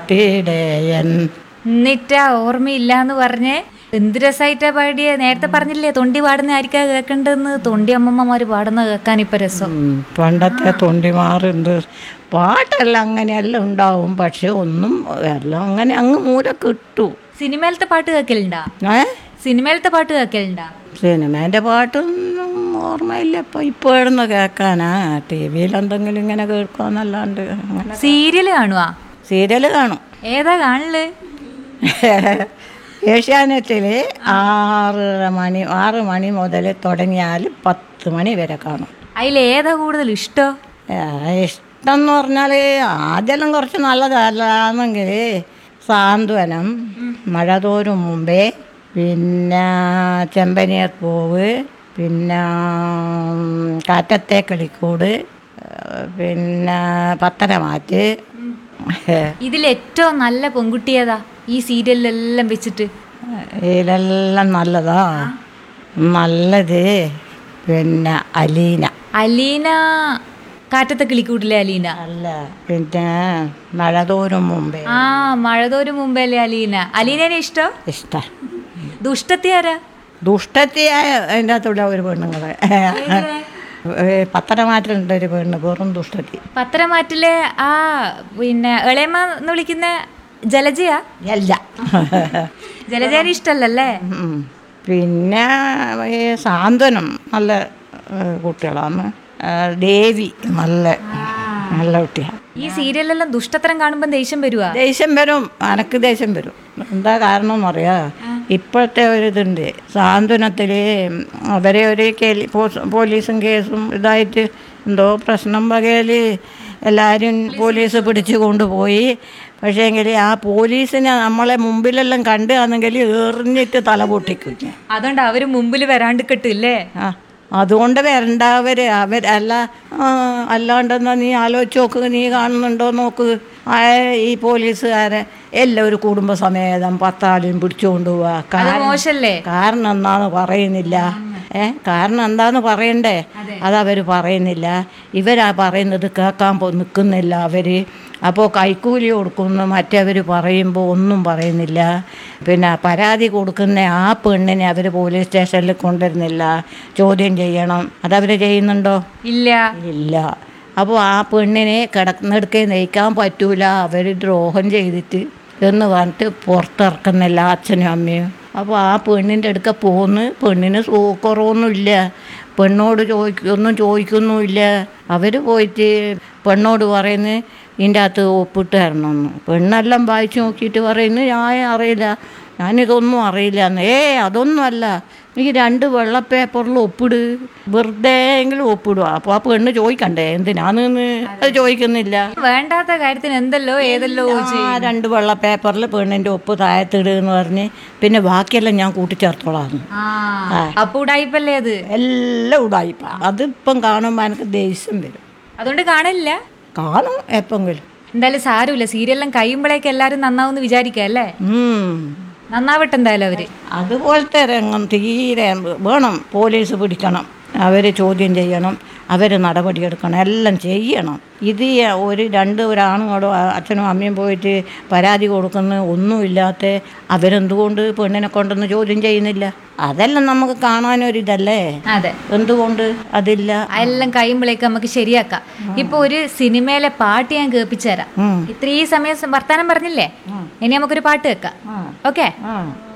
കാട്ടിടയൻ എന്നിട്ടാ ഓർമ്മയില്ലാന്ന് പറഞ്ഞേ എന്ത് രസമായിട്ടാ പാടിയെ നേരത്തെ പറഞ്ഞില്ലേ തൊണ്ടി പാടുന്ന ആയിരിക്കാ കേൾക്കേണ്ടതെന്ന് തൊണ്ടി അമ്മമ്മമാര് പാടുന്ന കേൾക്കാൻ ഇപ്പൊ രസം ഉം, പണ്ടത്തെ തൊണ്ടിമാറുണ്ട് പാട്ടെല്ലാം അങ്ങനെയെല്ലാം ഉണ്ടാവും പക്ഷെ ഒന്നും എല്ലാം അങ്ങനെ അങ്ങ് മൂല കിട്ടു സിനിമയിലത്തെ പാട്ട് കേൾക്കലുണ്ടാ ഏ സിനിമയിലത്തെ പാട്ട് കേൾക്കലുണ്ടാ സിനിമേൻ്റെ പാട്ടൊന്നും ഓർമ്മയില്ല ഇപ്പം ഇപ്പോൾ എഴുന്ന കേൾക്കാനാ ടി വിയിൽ എന്തെങ്കിലും ഇങ്ങനെ കേൾക്കാന്നല്ലാണ്ട് അങ്ങനെ സീരിയല് കാണുവാ സീരിയൽ കാണും ഏതാ കാണല് ഏഷ്യാനെറ്റിൽ ആറര മണി ആറ് മണി മുതൽ തുടങ്ങിയാൽ പത്ത് മണി വരെ കാണും അതിലേതാ കൂടുതൽ ഇഷ്ടം ഏ, ഇഷ്ടം എന്ന് പറഞ്ഞാൽ ആദ്യമെല്ലാം കുറച്ച് നല്ലതല്ലാന്നെങ്കിൽ സാന്ത്വനം മഴ തോരും മുമ്പേ പിന്നെ ചെമ്പനിയർ പൂവ് പിന്നെ ഉം, കാറ്റത്തെ കളിക്കൂട് ഏ, പിന്നെ പത്തനമാറ്റ് ഇതിൽ ഏറ്റവും നല്ല പെൺകുട്ടി ഏതാ ഈ സീരിയലിലെല്ലാം വെച്ചിട്ട് ഇതിലെല്ലാം നല്ലതാ നല്ലത് പിന്നെ അലീന അലീന കാറ്റത്തെ കിളിക്കൂട്ടിലെ അലീന അല്ല പിന്നെ മഴ തോരും മുമ്പേ ആ മഴതോരു മുമ്പല്ലേ അലീന അലീനനെ ഇഷ്ടം ഇഷ്ടം ദുഷ്ടത്തി ആരാ ദുഷ്ടത്തിയായ അതിൻ്റെ അകത്തുള്ള ഒരു പെണ്ണുങ്ങളെ പത്തനമാറ്റിലുണ്ട് ഒരു പെണ്ണ് വെറും ദുഷ്ടത്തി പത്തനമാറ്റിലെ ആ പിന്നെ ഇളയമ്മ എന്ന് വിളിക്കുന്ന ജലജയാ അല്ല ജലജേനെ ഇഷ്ടല്ലല്ലേ ഉം. പിന്നെ ഈ സാന്ത്വനം നല്ല ഏ, കുട്ടികളാണ് ആ, ദേവി നല്ല നല്ല കുട്ടിയാണ് ഈ സീരിയലെല്ലാം ദുഷ്ടത്തരം കാണുമ്പോൾ ദേഷ്യം വരുവാ ദേഷ്യം വരും അനക്ക് ദേഷ്യം വരും എന്താ കാരണം എന്നറിയാ ഇപ്പോഴത്തെ ഒരു ഇതുണ്ട് സാന്ത്വനത്തിൽ അവരെ ഒരു കേലി പോസ്- പോലീസും കേസും ഇതായിട്ട് എന്തോ പ്രശ്നം വകയിൽ എല്ലാവരും പോലീസ് പിടിച്ചു കൊണ്ടുപോയി പക്ഷേങ്കിൽ ആ പോലീസിനെ നമ്മളെ മുമ്പിലെല്ലാം കണ്ടാണെങ്കിൽ എറിഞ്ഞിട്ട് തല പൊട്ടിക്കും അതുകൊണ്ട് അവര് മുമ്പിൽ വരാണ്ടിക്കട്ടില്ലേ ആ അതുകൊണ്ട് വരണ്ടവർ അവർ അല്ല ആ, അല്ലാണ്ടെന്നാ നീ ആലോചിച്ച് നോക്ക് നീ കാണുന്നുണ്ടോ നോക്ക് ആ, ഈ പോലീസുകാരെ എല്ലാം ഒരു കുടുംബസമേതം പത്താളും പിടിച്ചുകൊണ്ട് പോവാ അത് കാരണം മോശല്ലേ കാരണം എന്താന്ന് പറയുന്നില്ല ഏ കാരണം എന്താന്ന് പറയണ്ടേ അതവർ പറയുന്നില്ല ഇവരാ പറയുന്നത് കേൾക്കാൻ പോ നിൽക്കുന്നില്ല അവർ അപ്പോൾ കൈക്കൂലി കൊടുക്കുന്നു മറ്റവർ പറയുമ്പോൾ ഒന്നും പറയുന്നില്ല പിന്നെ പരാതി കൊടുക്കുന്ന ആ പെണ്ണിനെ അവർ പോലീസ് സ്റ്റേഷനിൽ കൊണ്ടുവരുന്നില്ല ചോദ്യം ചെയ്യണം അതവർ ചെയ്യുന്നുണ്ടോ ഇല്ല ഇല്ല അപ്പോൾ ആ പെണ്ണിനെ കിടക്കുന്നിടക്കെ നയിക്കാൻ പറ്റൂല അവർ ദ്രോഹം ചെയ്തിട്ട് എന്ന് പറഞ്ഞിട്ട് പുറത്തിറക്കുന്നില്ല അച്ഛനും അമ്മയും അപ്പോൾ ആ പെണ്ണിൻ്റെ അടുക്ക പോന്ന് പെണ്ണിന് സൂക്കറൊന്നുമില്ല പെണ്ണോട് ചോദിക്ക ഒന്നും ചോദിക്കൊന്നുമില്ല അവർ പോയിട്ട് പെണ്ണോട് പറയുന്നു ഇതിൻ്റെ അകത്ത് ഒപ്പിട്ട് തരണമെന്ന് പെണ്ണെല്ലാം വായിച്ച് നോക്കിയിട്ട് പറയുന്നു ഞാൻ അറിയില്ല ഞാനിതൊന്നും അറിയില്ല എന്ന് ഏ അതൊന്നുമല്ല നീ രണ്ട് വെള്ള പേപ്പറിൽ ഒപ്പിട് വെറുതെ എങ്കിലും ഒപ്പിടുക അപ്പോൾ ആ പെണ്ണ് ചോദിക്കണ്ടേ എന്തിനാന്ന് അത് ചോദിക്കുന്നില്ല വേണ്ടാത്ത കാര്യത്തിന് എന്തല്ലോ ഏതല്ലോ ആ രണ്ട് വെള്ള പേപ്പറിൽ പെണ്ണിൻ്റെ ഒപ്പ് താഴത്തിടുക എന്ന് പറഞ്ഞ് പിന്നെ ബാക്കിയെല്ലാം ഞാൻ കൂട്ടിച്ചേർത്തോളാം ആ അപ്പൊ ഉടായിപ്പല്ലേ അത് എല്ലാം ഉടായിപ്പ അതിപ്പം കാണുമ്പോൾ എനിക്ക് ദേഷ്യം വരും അതുകൊണ്ട് കാണില്ല കാണും എപ്പെങ്കിലും എന്തായാലും സാരമില്ല സീരിയലെല്ലാം കഴിയുമ്പോഴേക്ക് എല്ലാരും നന്നാവുന്ന് വിചാരിക്കാം അല്ലേ ഉം. നന്നാവട്ടെ എന്തായാലും അവര് അതുപോലത്തെ രംഗം തീരെ വേണം പോലീസ് പിടിക്കണം അവർ ചോദ്യം ചെയ്യണം അവർ നടപടിയെടുക്കണം എല്ലാം ചെയ്യണം ഇത് ഈ ഒരു രണ്ട് ഒരാണുങ്ങളോ അച്ഛനും അമ്മയും പോയിട്ട് പരാതി കൊടുക്കുന്ന ഒന്നുമില്ലാത്ത അവരെന്തുകൊണ്ട് പെണ്ണിനെ കൊണ്ടൊന്ന് ചോദ്യം ചെയ്യുന്നില്ല അതെല്ലാം നമുക്ക് കാണാനൊരിതല്ലേ അതെ എന്തുകൊണ്ട് അതില്ല എല്ലാം കഴിയുമ്പോഴേക്ക് നമുക്ക് ശരിയാക്കാം ഇപ്പൊ ഒരു സിനിമയിലെ പാട്ട് ഞാൻ കേൾപ്പിച്ചു തരാം ഉം. ഇത്രയും സമയം വർത്താനം പറഞ്ഞില്ലേ ഇനി നമുക്കൊരു പാട്ട് വെക്കാം ആ. ഓക്കെ ആ